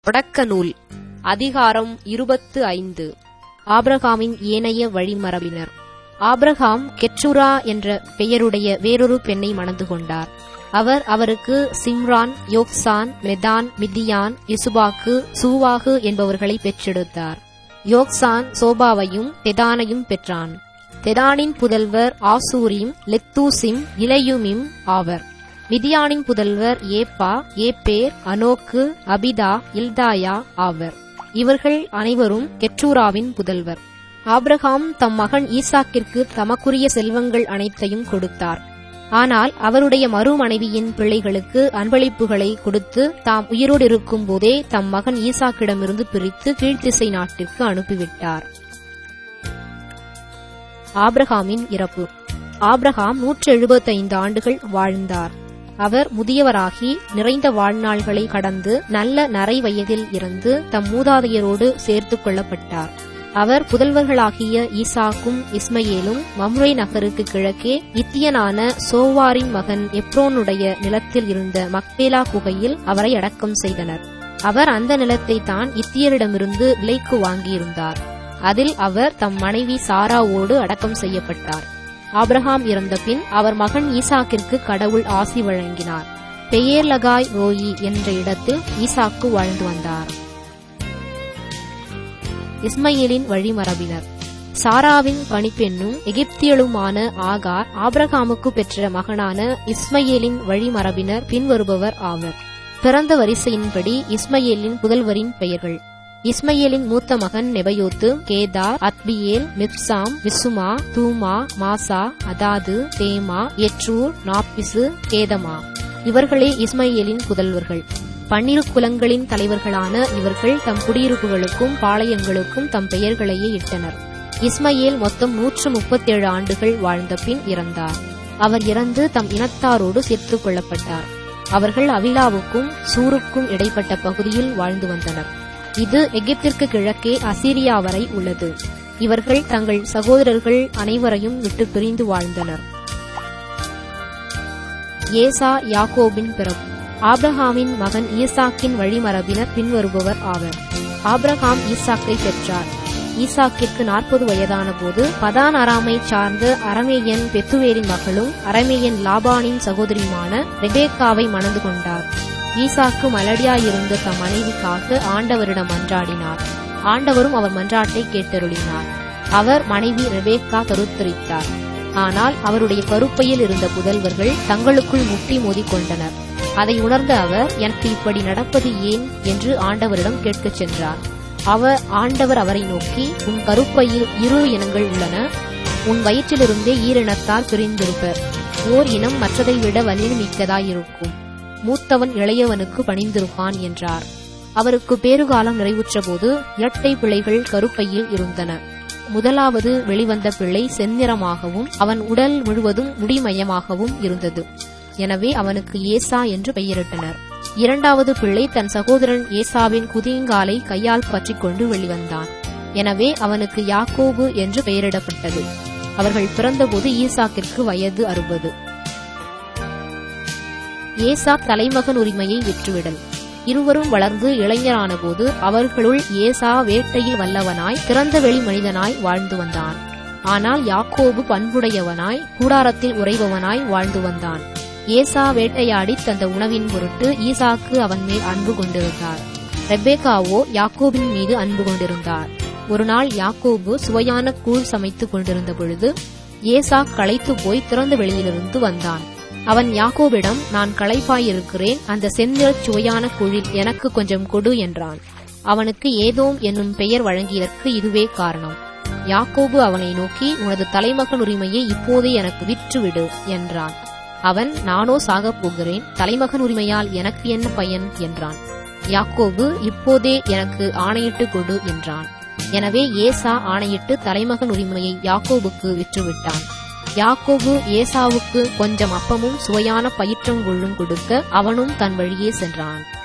தொடக்க நூல் அதிகாரம் இருபத்து ஐந்து ஆபிரகாமின் ஏனைய வழிமரபினர் ஆபிரகாம் கெச்சுரா என்ற பெயருடைய வேறொரு பெண்ணை மணந்து கொண்டார் அவர் அவருக்கு சிம்ரான் யோக்சான் மெதான் மிதியான் இசுபாக்கு சூவாகு என்பவர்களை பெற்றெடுத்தார் யோக்சான் சோபாவையும் தெதானையும் பெற்றான் தெதானின் புதல்வர் ஆசூரிம் லெத்தூசிம் இலையுமிம் ஆவர் மிதியானின் புதல்வர் ஏப்பா ஏப்பேர் அனோக்கு அபிதா இல்தாயா ஆவர் இவர்கள் அனைவரும் கெற்றூராவின் புதல்வர் ஆப்ரஹாம் தம் மகன் ஈசாக்கிற்கு தமக்குரிய செல்வங்கள் அனைத்தையும் கொடுத்தார் ஆனால் அவருடைய மறுமனைவியின் பிள்ளைகளுக்கு அன்பளிப்புகளை கொடுத்து தாம் உயிரோடு இருக்கும் போதே தம் மகன் ஈசாக்கிடமிருந்து பிரித்து கீழ்த்திசை நாட்டிற்கு அனுப்பிவிட்டார் ஆப்ரஹாமின் இறப்பு ஆப்ரஹாம் நூற்று எழுபத்தைந்து ஆண்டுகள் வாழ்ந்தார் அவர் முதியவராகி நிறைந்த வாழ்நாள்களை கடந்து நல்ல நரை வயதில் இருந்து தம் மூதாதையரோடு சேர்த்துக் கொள்ளப்பட்டார் அவர் புதல்வர்களாகிய ஈசாக்கும் இஸ்மயேலும் மம்ரே நகருக்கு கிழக்கே இத்தியனான சோவாரின் மகன் எப்ரோனுடைய நிலத்தில் இருந்த மக்பேலா குகையில் அவரை அடக்கம் செய்தனர் அவர் அந்த நிலத்தை தான் இத்தியரிடமிருந்து விலைக்கு வாங்கியிருந்தார் அதில் அவர் தம் மனைவி சாராவோடு அடக்கம் செய்யப்பட்டார் ஆப்ரஹாம் இறந்த பின் அவர் மகன் ஈசாக்கிற்கு கடவுள் ஆசி வழங்கினார் பெயர்லகாய் ரோயி என்ற இடத்தில் ஈசாக்கு வாழ்ந்து வந்தார் இஸ்மையேலின் வழிமரபினர் சாராவின் பணிப்பெண்ணும் எகிப்தியலுமான ஆகார் ஆப்ரஹாமுக்கு பெற்ற மகனான இஸ்மையேலின் வழிமரபினர் பின்வருபவர் ஆவர் பிறந்த வரிசையின்படி இஸ்மையேலின் புதல்வரின் பெயர்கள் இஸ்மையேலின் மூத்த மகன் Nebaioth Kedar Adbeel Mibsam Mishma Dumah Massa Hadad தேமா எட்ரூர் நாப்பிசு கேதமா இவர்களே இஸ்மையேலின் புதல்வர்கள் பன்னிரு குலங்களின் தலைவர்களான இவர்கள் தம் குடியிருப்புகளுக்கும் பாளையங்களுக்கும் தம் பெயர்களையே இட்டனர் இஸ்மையேல் மொத்தம் நூற்று முப்பத்தேழு ஆண்டுகள் வாழ்ந்த பின் இறந்தார் அவர் இறந்து தம் இனத்தாரோடு சேர்த்துக் கொள்ளப்பட்டார் அவர்கள் அவிலாவுக்கும் சூருக்கும் இடைப்பட்ட பகுதியில் வாழ்ந்து வந்தனர் இது எகிப்திற்கு கிழக்கே அசீரியா வரை உள்ளது இவர்கள் தங்கள் சகோதரர்கள் அனைவரையும் விட்டு பிரிந்து வாழ்ந்தனர் ஏசா யாக்கோபின் பிறப்பு ஆப்ரஹாமின் மகன் ஈசாக்கின் வழிமரபினர் பின்வருபவர் ஆவர் ஆப்ரஹாம் ஈசாக்கை பெற்றார் ஈசாக்கிற்கு நாற்பது வயதான போது பதான் அராமை சார்ந்த அரமேயன் பெத்துவேரின் மகளும் அரமேயன் லாபானின் சகோதரியுமான ரெபேக்காவை மணந்து கொண்டார் ஈசாக்கு மலடியாயிருந்த தம் மனைவிக்காக ஆண்டவரிடம் மன்றாடினார் ஆண்டவரும் அவர் மன்றாட்டை கேட்டருளினார் அவர் மனைவி ரெபேக்கா கருத்தரித்தார் ஆனால் அவருடைய கருப்பையில் இருந்த புதல்வர்கள் தங்களுக்குள் முட்டி மோதிக்கொண்டனர் அதை உணர்ந்த அவர் எனக்கு இப்படி நடப்பது ஏன் என்று ஆண்டவரிடம் கேட்கச் சென்றார் அவர் ஆண்டவர் அவரை நோக்கி உன் கருப்பையில் இரு இனங்கள் உள்ளன உன் வயிற்றிலிருந்தே ஈரினத்தார் பிரிந்திருப்பர் ஓர் இனம் மற்றதை விட வலிமை மிக்கதாயிருக்கும் மூத்தவன் இளையவனுக்கு பணிந்திருப்பான் என்றார் அவருக்கு பேறுகாலம் நிறைவுற்றபோது இரட்டை பிள்ளைகள் கருப்பையில் இருந்தன முதலாவது வெளிவந்த பிள்ளை செந்நிறமாகவும் அவன் உடல் முழுவதும் முடிமயமாகவும் இருந்தது எனவே அவனுக்கு ஏசா என்று பெயரிட்டனர் இரண்டாவது பிள்ளை தன் சகோதரன் ஏசாவின் குதியங்காலை கையால் பற்றிக் கொண்டு வெளிவந்தான் எனவே அவனுக்கு யாக்கோபு என்று பெயரிடப்பட்டது அவர்கள் பிறந்தபோது ஈசாக்கிற்கு வயது அறுபது ஏசா தலைமகன் உரிமையை விற்றுவிடல் இருவரும் வளர்ந்து இளைஞரான போது அவர்களுள் ஏசா வேட்டையில் வல்லவனாய் திறந்த வெளி மனிதனாய் வாழ்ந்து வந்தான் ஆனால் யாக்கோபு பண்புடையவனாய் கூடாரத்தில் உறைபவனாய் வாழ்ந்து வந்தான் ஏசா வேட்டையாடி தந்த உணவின் பொருட்டு ஈசாக்கு அவன் மேல் அன்பு கொண்டிருந்தார் ரெபேக்காவோ யாக்கோபின் மீது அன்பு கொண்டிருந்தார் ஒரு நாள் யாக்கோபு சுவையான கூழ் சமைத்துக் கொண்டிருந்த பொழுது ஏசா களைத்து போய் திறந்த வெளியிலிருந்து வந்தான் அவன் யாக்கோபிடம் நான் களைப்பாயிருக்கிறேன் அந்த செந்நிறச் சுவையான கூழில் எனக்கு கொஞ்சம் கொடு என்றான் அவனுக்கு ஏதோம் என்னும் பெயர் வழங்கியதற்கு இதுவே காரணம் யாக்கோபு அவனை நோக்கி உனது தலைமகன் உரிமையை இப்போதே எனக்கு விற்றுவிடு என்றான் அவன் நானோ சாகப் போகிறேன் தலைமகன் உரிமையால் எனக்கு என்ன பயன் என்றான் யாக்கோபு இப்போதே எனக்கு ஆணையிட்டு கொடு என்றான் எனவே ஏசா ஆணையிட்டு தலைமகன் உரிமையை யாக்கோபுக்கு விற்றுவிட்டான் யாக்கோபு ஏசாவுக்கு கொஞ்சம் அப்பமும் சுவையான பயிற்றங்குள்ளும் கொடுக்க அவனும் தன் வழியே சென்றான்